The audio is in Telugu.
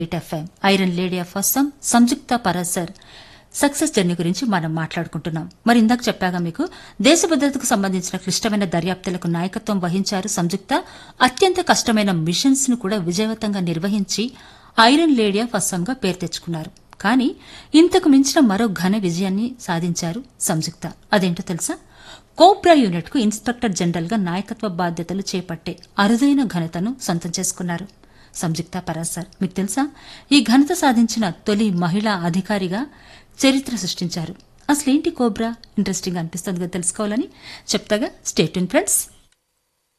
it FM iron lady of Assam Samyukta Parashar success journey గురించి మనం మాట్లాడుకుంటున్నాం మరి ఇందాక చెప్పాగా మీకు దేశ భద్రతకు సంబంధించిన క్లిష్టమైన దర్యాప్తులకు నాయకత్వం వహించారు సంయుక్త అత్యంత కష్టమైన మిషన్స్ ను కూడా విజయవంతంగా నిర్వహించి ఐరన్ లేడీ ఆఫ్ అస్సాంగా పేరు తెచ్చుకున్నారు కానీ ఇంతకు మించిన మరో ఘన విజయాన్ని సాధించారు సంయుక్త అదేంటో తెలుసా కోబ్రా యూనిట్ కు ఇన్స్పెక్టర్ జనరల్ గా నాయకత్వ బాధ్యతలు చేపట్టే అరుదైన ఘనతను సొంతం చేసుకున్నారు సంయుక్త పరాసర్ మీకు తెలుసా ఈ ఘనత సాధించిన తొలి మహిళా అధికారిగా చరిత్ర సృష్టించారు అసలేంటి కోబ్రా ఇంట్రెస్టింగ్ అనిపిస్తుంది కదా తెలుసుకోవాలని చెప్తాగా స్టేట్ ఫ్రెండ్స్